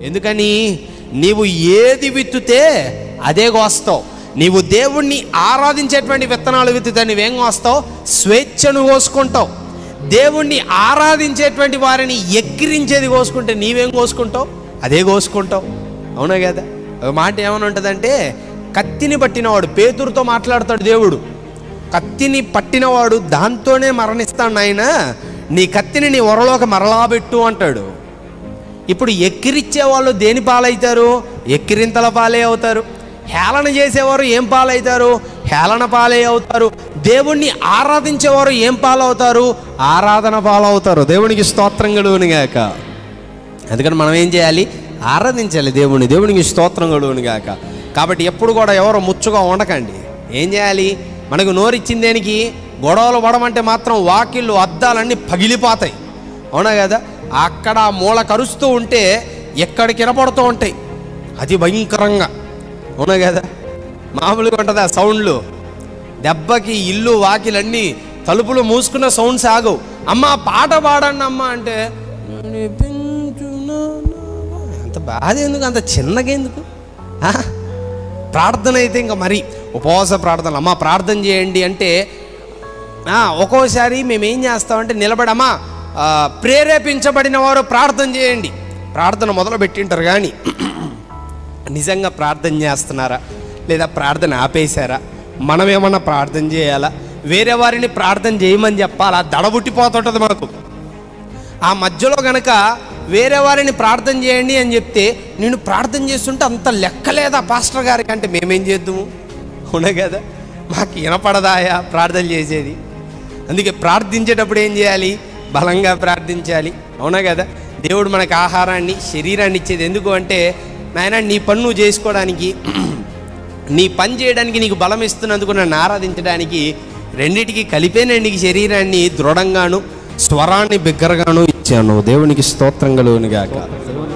ఎందుకని నీవు ఏది విత్తుతే అదే కోస్తావు నీవు దేవుణ్ణి ఆరాధించేటువంటి విత్తనాలు విత్తుతే నువ్వేం కోస్తావు స్వేచ్ఛను కోసుకుంటావు దేవుణ్ణి ఆరాధించేటువంటి వారిని ఎక్కిరించేది కోసుకుంటే నీవేం కోసుకుంటావు అదే కోసుకుంటావు అవునా కదా ఒక మాట ఏమని ఉంటుందంటే కత్తిని పట్టినవాడు పేతురుతో మాట్లాడతాడు దేవుడు కత్తిని పట్టినవాడు దాంతోనే మరణిస్తాడు నాయన నీ కత్తిని నీ ఒరలోకి మరలాబెట్టు అంటాడు ఇప్పుడు ఎక్కిరిచ్చే వాళ్ళు దేని పాలవుతారు ఎక్కిరింతల పాలే అవుతారు హేళన చేసేవారు ఏం పాలవుతారు హేళన పాలే అవుతారు దేవుణ్ణి ఆరాధించేవారు ఏం పాలవుతారు ఆరాధన పాలవుతారు దేవునికి స్తోత్రం కలుగునిగాక అందుకని మనం ఏం చేయాలి ఆరాధించాలి దేవుని దేవునికి స్తోత్రం కలుగును గాక కాబట్టి ఎప్పుడు కూడా ఎవరు ముచ్చుగా ఉండకండి ఏం చేయాలి మనకు నోరిచ్చిన దేనికి గొడవలు పడమంటే మాత్రం వాకిళ్ళు అద్దాలన్నీ పగిలిపోతాయి అవునా కదా అక్కడ ఆ మూల కరుస్తూ ఉంటే ఎక్కడికి వినపడుతూ ఉంటాయి అది భయంకరంగా అవునా కదా మామూలుగా ఉంటుంది ఆ సౌండ్లు దెబ్బకి ఇల్లు వాకిలన్నీ తలుపులు మూసుకున్న సౌండ్స్ ఆగవు అమ్మ పాట పాడండి అమ్మ అంటే అంత బాధ ఎందుకు అంత చిన్నగా ఎందుకు ఆ? ప్రార్థన అయితే ఇంకా మరి ఉపవాస ప్రార్థన అమ్మ ప్రార్థన చేయండి అంటే ఆ, ఒక్కోసారి మేము ఏం చేస్తామంటే నిలబడమ్మా ఆ, ప్రేరేపించబడిన వారు ప్రార్థన చేయండి ప్రార్థన మొదలు పెట్టింటారు కానీ నిజంగా ప్రార్థన చేస్తున్నారా లేదా ప్రార్థన ఆపేశారా మనం ఏమన్నా ప్రార్థన చేయాలా వేరే వారిని ప్రార్థన చేయమని చెప్పాలా దడబుట్టిపోతుంటుంది మనకు ఆ మధ్యలో గనక వేరే వారిని ప్రార్థన చేయండి అని చెప్తే నేను ప్రార్థన చేస్తుంటే అంత లెక్కలేదా పాస్టర్ గారికి అంటే మేమేం చేద్దాము అవునా కదా మాకు వినపడదాయా ప్రార్థన చేసేది అందుకే ప్రార్థించేటప్పుడు ఏం చేయాలి బలంగా ప్రార్థించాలి అవునా కదా దేవుడు మనకు ఆహారాన్ని శరీరాన్ని ఇచ్చేది ఎందుకు అంటే నాయన నీ పని నువ్వు చేసుకోవడానికి నీ పని చేయడానికి నీకు బలం ఇస్తున్నందుకు నన్ను ఆరాధించడానికి రెండిటికి కలిపే నీకు శరీరాన్ని దృఢంగాను స్వరాన్ని బిగ్గరగాను ఇచ్చాను దేవునికి స్తోత్రం కలుగునుగాక